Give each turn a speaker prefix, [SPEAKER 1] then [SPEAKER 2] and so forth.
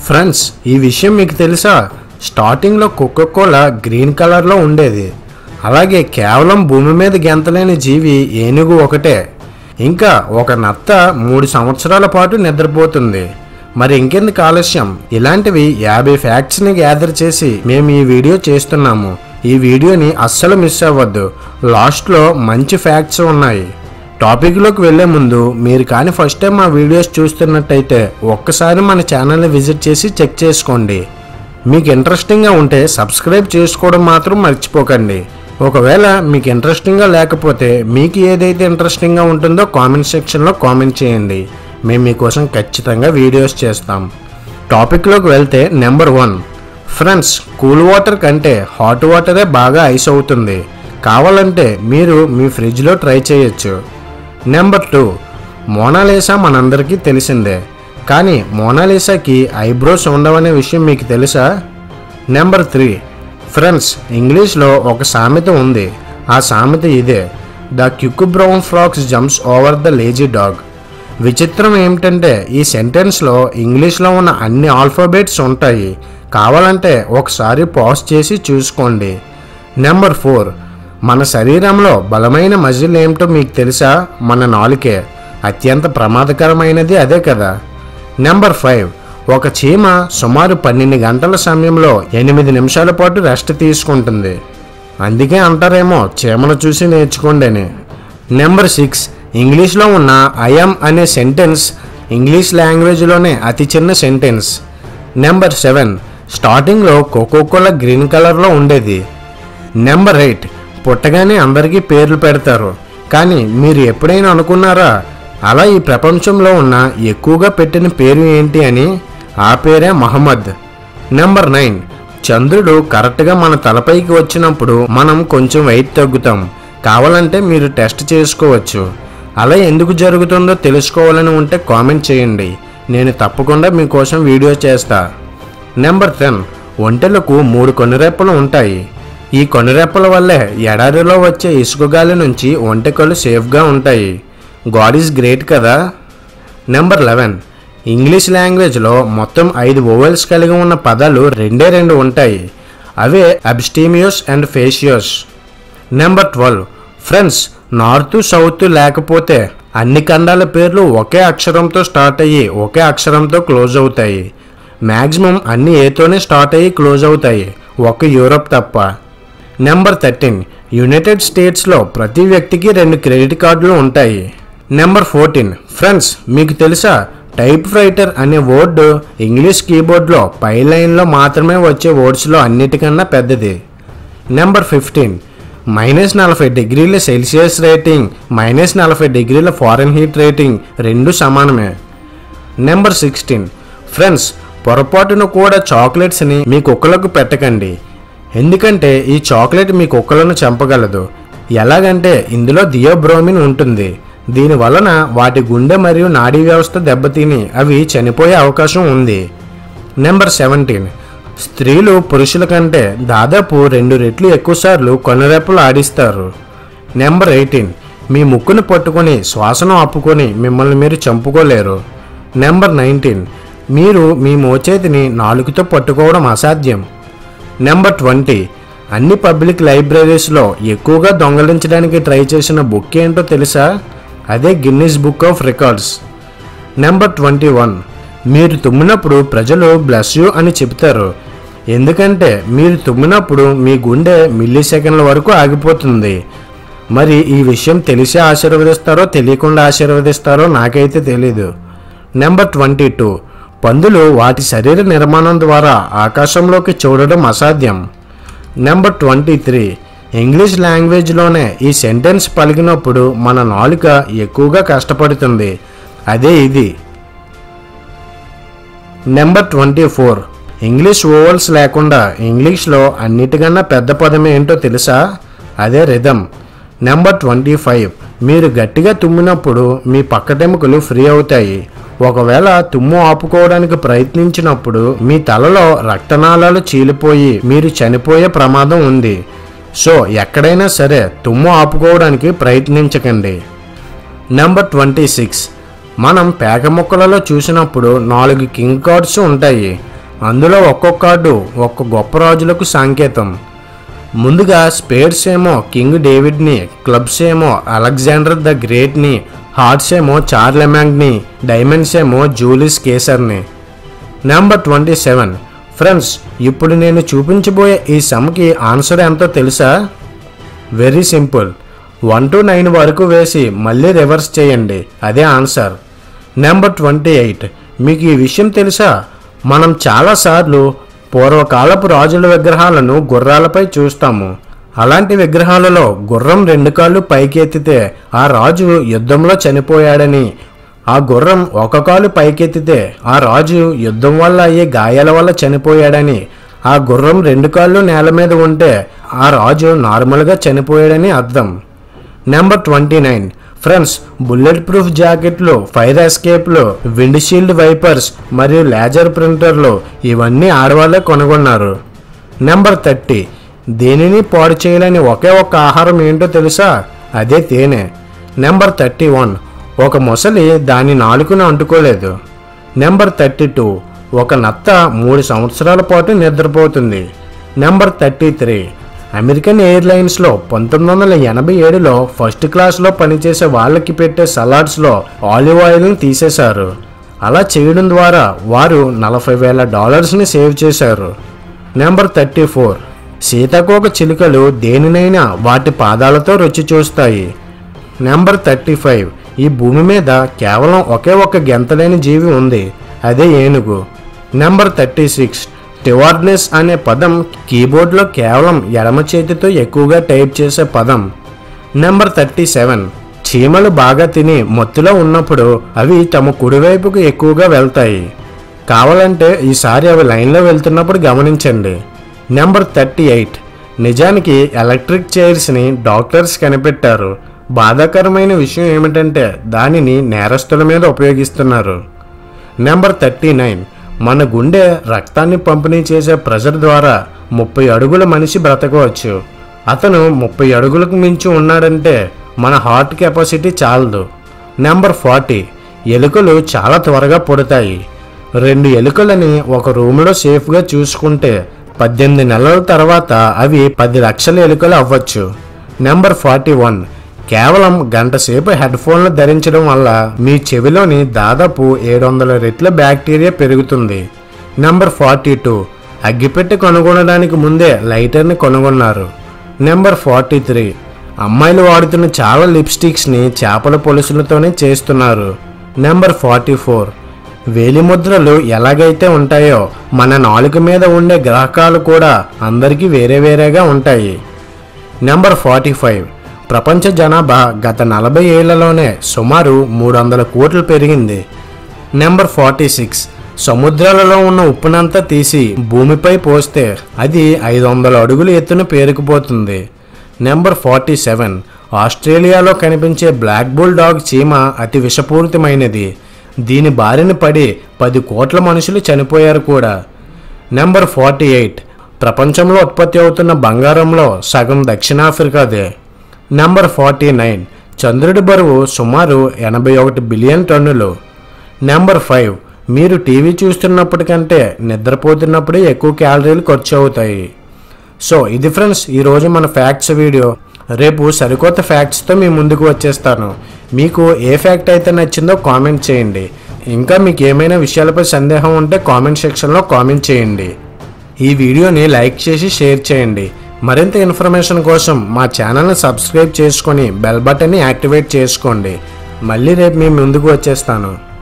[SPEAKER 1] friends ఈ విషయం మీకు తెలుసా స్టార్టింగ్లో కోకోకోలా గ్రీన్ కలర్లో ఉండేది అలాగే కేవలం భూమి మీద గెంతలేని జీవి ఏనుగు ఒకటే ఇంకా ఒక నత్త మూడు సంవత్సరాల పాటు నిద్రపోతుంది మరి ఇంకెందుకు ఆలస్యం ఇలాంటివి యాభై ఫ్యాక్ట్స్ని గ్యాదర్ చేసి మేము ఈ వీడియో చేస్తున్నాము ఈ వీడియోని అస్సలు మిస్ అవ్వద్దు లాస్ట్లో మంచి ఫ్యాక్ట్స్ ఉన్నాయి టాపిక్లోకి వెళ్ళే ముందు మీరు కానీ ఫస్ట్ టైం మా వీడియోస్ చూస్తున్నట్టయితే ఒక్కసారి మన ఛానల్ని విజిట్ చేసి చెక్ చేసుకోండి మీకు ఇంట్రెస్టింగ్గా ఉంటే సబ్స్క్రైబ్ చేసుకోవడం మాత్రం మర్చిపోకండి ఒకవేళ మీకు ఇంట్రెస్టింగ్గా లేకపోతే మీకు ఏదైతే ఇంట్రెస్టింగ్గా ఉంటుందో కామెంట్ సెక్షన్లో కామెంట్ చేయండి మేము మీకోసం ఖచ్చితంగా వీడియోస్ చేస్తాం టాపిక్లోకి వెళ్తే number one friends cool water కంటే హాట్ వాటరే బాగా ఐస్ అవుతుంది కావాలంటే మీరు మీ ఫ్రిడ్జ్లో ట్రై చేయొచ్చు నెంబర్ టూ మోనాలీసా మనందరికీ తెలిసిందే కానీ మోనాలీసాకి ఐబ్రోస్ ఉండవనే విషయం మీకు తెలుసా నెంబర్ త్రీ ఫ్రెండ్స్ ఇంగ్లీష్లో ఒక సామెత ఉంది ఆ సామెత ఇదే the quick brown fox jumps over the lazy dog విచిత్రం ఏమిటంటే ఈ సెంటెన్స్లో ఇంగ్లీష్లో ఉన్న అన్ని ఆల్ఫాబెట్స్ ఉంటాయి కావాలంటే ఒకసారి పాజ్ చేసి చూసుకోండి నెంబర్ ఫోర్ మన శరీరంలో బలమైన మజిల్ ఏమిటో మీకు తెలుసా మన నాలుకే అత్యంత ప్రమాదకరమైనది అదే కదా నెంబర్ ఫైవ్ ఒక చీమ సుమారు పన్నెండు గంటల సమయంలో ఎనిమిది నిమిషాల పాటు రెస్ట్ తీసుకుంటుంది అందుకే అంటారేమో చీమను చూసి నేర్చుకోండి అని నెంబర్ సిక్స్ ఇంగ్లీష్లో ఉన్న ఐఎమ్ అనే సెంటెన్స్ ఇంగ్లీష్ లాంగ్వేజ్లోనే అతి చిన్న సెంటెన్స్ నెంబర్ సెవెన్ స్టార్టింగ్లో కోకోకోలా గ్రీన్ కలర్లో ఉండేది నెంబర్ ఎయిట్ పుట్టగానే అందరికీ పేర్లు పెడతారు కానీ మీరు ఎప్పుడైనా అనుకున్నారా అలా ఈ ప్రపంచంలో ఉన్న ఎక్కువగా పెట్టిన పేరు ఏంటి అని ఆ పేరే మహమ్మద్ నెంబర్ నైన్ చంద్రుడు కరెక్ట్గా మన తలపైకి వచ్చినప్పుడు మనం కొంచెం వెయిట్ తగ్గుతాం కావాలంటే మీరు టెస్ట్ చేసుకోవచ్చు అలా ఎందుకు జరుగుతుందో తెలుసుకోవాలని ఉంటే కామెంట్ చేయండి నేను తప్పకుండా మీకోసం వీడియో చేస్తా నెంబర్ టెన్ ఒంటెలకు మూడు కొనిరెప్పలు ఉంటాయి ఈ కొనిరెప్పల వల్లే ఎడారిలో వచ్చే ఇసుక గాలి నుంచి ఒంటెకలు సేఫ్గా ఉంటాయి గాడ్ ఈజ్ గ్రేట్ కదా నెంబర్ లెవెన్ ఇంగ్లీష్ లాంగ్వేజ్లో మొత్తం ఐదు ఓవెల్స్ కలిగి ఉన్న పదాలు రెండే రెండు ఉంటాయి అవే abstemious and facetious number twelve friends north south లేకపోతే అన్ని ఖండాల పేర్లు ఒకే అక్షరంతో స్టార్ట్ అయ్యి ఒకే అక్షరంతో క్లోజ్ అవుతాయి మ్యాక్సిమం అన్ని ఏతోనే స్టార్ట్ అయ్యి క్లోజ్ అవుతాయి ఒక యూరప్ తప్ప నెంబర్ థర్టీన్ యునైటెడ్ స్టేట్స్లో ప్రతి వ్యక్తికి రెండు క్రెడిట్ కార్డులు ఉంటాయి నెంబర్ ఫోర్టీన్ ఫ్రెండ్స్ మీకు తెలుసా టైప్ రైటర్ అనే వర్డ్ ఇంగ్లీష్ కీబోర్డ్లో పై లైన్లో మాత్రమే వచ్చే వర్డ్స్లో అన్నిటికన్నా పెద్దది నెంబర్ ఫిఫ్టీన్ మైనస్ నలభై డిగ్రీల సెల్సియస్ రేటింగ్ మైనస్ నలభై డిగ్రీల ఫారెన్ హీట్ రేటింగ్ రెండు సమానమే నెంబర్ సిక్స్టీన్ ఫ్రెండ్స్ పొరపాటున కూడా చాక్లెట్స్ని మీ కుక్కలకు పెట్టకండి ఎందుకంటే ఈ చాక్లెట్ మీ కుక్కలను చంపగలదు ఎలాగంటే ఇందులో దియోబ్రోమిన్ ఉంటుంది దీని వలన వాటి గుండె మరియు నాడీ వ్యవస్థ దెబ్బతిని అవి చనిపోయే అవకాశం ఉంది నెంబర్ సెవెంటీన్ స్త్రీలు పురుషుల కంటే దాదాపు రెండు రెట్లు ఎక్కువసార్లు కొనరెప్పలు ఆడిస్తారు నెంబర్ ఎయిటీన్ మీ ముక్కును పట్టుకొని శ్వాసను ఆపుకొని మిమ్మల్ని మీరు చంపుకోలేరు నెంబర్ నైన్టీన్ మీరు మీ మోచేతిని నాలుగుతో పట్టుకోవడం అసాధ్యం నెంబర్ ట్వంటీ అన్ని పబ్లిక్ లైబ్రరీస్లో ఎక్కువగా దొంగలించడానికి ట్రై చేసిన బుక్ ఏంటో తెలుసా అదే Guinness book of records number twenty one మీరు తుమ్మినప్పుడు ప్రజలు బ్లస్ యూ అని చెప్తారు ఎందుకంటే మీరు తుమ్మినప్పుడు మీ గుండె మిల్లీ సెకండ్ల వరకు ఆగిపోతుంది మరి ఈ విషయం తెలిసి ఆశీర్వదిస్తారో తెలియకుండా ఆశీర్వదిస్తారో నాకైతే తెలీదు నెంబర్ ట్వంటీ టూ పందులు వాటి శరీర నిర్మాణం ద్వారా ఆకాశంలోకి చూడడం అసాధ్యం నెంబర్ ట్వంటీ త్రీ ఇంగ్లీష్ లాంగ్వేజ్లోనే ఈ సెంటెన్స్ పలికినప్పుడు మన నాలుక ఎక్కువగా కష్టపడుతుంది అదే ఇది number twenty four English vowels లేకుండా ఇంగ్లీష్లో అన్నిటికన్నా పెద్ద పదం ఏంటో తెలుసా అదే రిధమ్ నెంబర్ ట్వంటీ ఫైవ్ మీరు గట్టిగా తుమ్మినప్పుడు మీ పక్కటెముకలు ఫ్రీ అవుతాయి ఒకవేళ తుమ్ము ఆపుకోవడానికి ప్రయత్నించినప్పుడు మీ తలలో రక్తనాళాలు చీలిపోయి మీరు చనిపోయే ప్రమాదం ఉంది సో ఎక్కడైనా సరే తుమ్ము ఆపుకోవడానికి ప్రయత్నించకండి నెంబర్ ట్వంటీ సిక్స్ మనం పేక ముక్కలలో చూసినప్పుడు నాలుగు కింగ్ కార్డ్స్ ఉంటాయి అందులో ఒక్కొక్క కార్డు ఒక్క గొప్ప రాజులకు సంకేతం ముందుగా స్పేడ్స్ ఏమో కింగ్ డేవిడ్ని క్లబ్స్ ఏమో అలెగ్జాండర్ ద గ్రేట్ని హార్ట్స్ ఏమో చార్లెమాంగ్ని డైమండ్స్ ఏమో జూలిస్ కేసర్ని నెంబర్ ట్వంటీ సెవెన్ ఫ్రెండ్స్ ఇప్పుడు నేను చూపించబోయే ఈ సమ్కి ఆన్సర్ ఎంతో తెలుసా very simple one to nine వరకు వేసి మళ్ళీ రివర్స్ చేయండి అదే ఆన్సర్ నెంబర్ ట్వంటీ ఎయిట్ మీకు ఈ విషయం తెలుసా మనం చాలాసార్లు పూర్వకాలపు రాజుల విగ్రహాలను గుర్రాలపై చూస్తాము అలాంటి విగ్రహాలలో గుర్రం రెండు కాళ్ళు పైకి ఎత్తితే ఆ రాజు యుద్ధంలో చనిపోయాడని ఆ గుర్రం ఒక కాలు పైకెత్తితే ఆ రాజు యుద్ధం వల్ల అయ్యే గాయాల వల్ల చనిపోయాడని ఆ గుర్రం రెండు కాళ్ళు నేల మీద ఉంటే ఆ రాజు నార్మల్గా చనిపోయాడని అర్థం number twenty nine friends bullet proof జాకెట్లు ఫైర్ ఎస్కేప్లు విండ్షీల్డ్ వైపర్స్ మరియు లేజర్ ప్రింటర్లు ఇవన్నీ ఆడవాళ్ళే కొనుగొన్నారు నెంబర్ థర్టీ దేనిని పాడు చేయలేని ఒకే ఒక్క ఆహారం ఏంటో తెలుసా అదే తేనె నెంబర్ థర్టీ వన్ ఒక మొసలి దాని నాలుకను అంటుకోలేదు నెంబర్ థర్టీ టూ ఒక నత్త మూడు సంవత్సరాల పాటు నిద్రపోతుంది నెంబర్ థర్టీ త్రీ అమెరికన్ ఎయిర్లైన్స్లో పంతొమ్మిది వందల ఎనభై ఏడులో ఫస్ట్ క్లాస్లో పనిచేసే వాళ్ళకి పెట్టే సలాడ్స్లో ఆలివ్ ఆయిల్ని తీసేశారు అలా చేయడం ద్వారా వారు నలభై వేల డాలర్స్ని సేవ్ చేశారు నెంబర్ థర్టీ ఫోర్ సీతాకోక చిలుకలు దేనినైనా వాటి పాదాలతో రుచి చూస్తాయి నెంబర్ థర్టీ ఫైవ్ ఈ భూమి మీద కేవలం ఒకే ఒక్క గెంతలేని జీవి ఉంది అదే ఏనుగు నెంబర్ థర్టీ సిక్స్ స్టివార్డ్నెస్ అనే పదం కీబోర్డ్లో కేవలం ఎడమ చేతితో ఎక్కువగా టైప్ చేసే పదం నెంబర్ థర్టీ సెవెన్ చీమలు బాగా తిని మత్తులో ఉన్నప్పుడు అవి తమ కుడివైపుకు ఎక్కువగా వెళ్తాయి కావాలంటే ఈసారి అవి లైన్లో వెళ్తున్నప్పుడు గమనించండి నెంబర్ థర్టీ ఎయిట్ నిజానికి ఎలక్ట్రిక్ చైర్స్ని డాక్టర్స్ కనిపెట్టారు బాధాకరమైన విషయం ఏమిటంటే దానిని నేరస్తుల మీద ఉపయోగిస్తున్నారు నెంబర్ థర్టీ నైన్ మన గుండె రక్తాన్ని పంపిణీ చేసే ప్రెషర్ ద్వారా ముప్పై అడుగుల మనిషి బ్రతకవచ్చు అతను ముప్పై అడుగులకు మించి ఉన్నాడంటే మన హార్ట్ కెపాసిటీ చాలదు నెంబర్ ఫార్టీ ఎలుకలు చాలా త్వరగా పుడతాయి రెండు ఎలుకలని ఒక రూమ్లో సేఫ్గా చూసుకుంటే పద్దెనిమిది నెలల తర్వాత అవి పది లక్షల ఎలుకలు అవ్వచ్చు నెంబర్ ఫార్టీ వన్ కేవలం గంట సేపు హెడ్ ఫోన్లు ధరించడం వల్ల మీ చెవిలోని దాదాపు ఏడు వందల రెట్ల బ్యాక్టీరియా పెరుగుతుంది నెంబర్ ఫార్టీ టూ అగ్గిపెట్టె కనుగొనడానికి ముందే లైటర్ని కనుగొన్నారు నెంబర్ ఫార్టీ త్రీ అమ్మాయిలు వాడుతున్న చాలా లిప్స్టిక్స్ని చేపల పొలుసులతోనే చేస్తున్నారు నెంబర్ ఫార్టీ ఫోర్ వేలిముద్రలు ఎలాగైతే ఉంటాయో మన నాలుక మీద ఉండే గ్రహకాలు కూడా అందరికీ వేరే వేరేగా ఉంటాయి నెంబర్ ఫార్టీ ఫైవ్ ప్రపంచ జనాభా గత నలభై ఏళ్లలోనే సుమారు మూడు వందల కోట్లు పెరిగింది నెంబర్ ఫార్టీ సిక్స్ సముద్రాలలో ఉన్న ఉప్పునంతా తీసి భూమిపై పోస్తే అది ఐదు వందల అడుగుల ఎత్తున పేరుకుపోతుంది నెంబర్ ఫార్టీ సెవెన్ ఆస్ట్రేలియాలో కనిపించే బ్లాక్ బుల్ డాగ్ చీమ అతి విషపూరితమైనది దీని బారిన పడి పది కోట్ల మనుషులు చనిపోయారు కూడా నెంబర్ ఫార్టీ ఎయిట్ ప్రపంచంలో ఉత్పత్తి అవుతున్న బంగారంలో సగం దక్షిణాఫ్రికాదే నెంబర్ ఫార్టీ నైన్ చంద్రుడి బరువు సుమారు ఎనభై ఒకటి బిలియన్ టన్నులు నెంబర్ ఫైవ్ మీరు టీవీ చూస్తున్నప్పటికంటే నిద్రపోతున్నప్పుడే ఎక్కువ క్యాలరీలు ఖర్చు అవుతాయి సో ఇది ఫ్రెండ్స్ ఈరోజు మన ఫ్యాక్ట్స్ వీడియో రేపు సరికొత్త ఫ్యాక్ట్స్తో మీ ముందుకు వచ్చేస్తాను మీకు ఏ ఫ్యాక్ట్ అయితే నచ్చిందో కామెంట్ చేయండి ఇంకా మీకు ఏమైనా విషయాలపై సందేహం ఉంటే కామెంట్ సెక్షన్లో కామెంట్ చేయండి ఈ వీడియోని లైక్ చేసి షేర్ చేయండి మరింత ఇన్ఫర్మేషన్ కోసం మా ఛానల్ని సబ్స్క్రైబ్ చేసుకొని బెల్ బటన్ని యాక్టివేట్ చేసుకోండి మళ్ళీ రేపు మీ ముందుకు వచ్చేస్తాను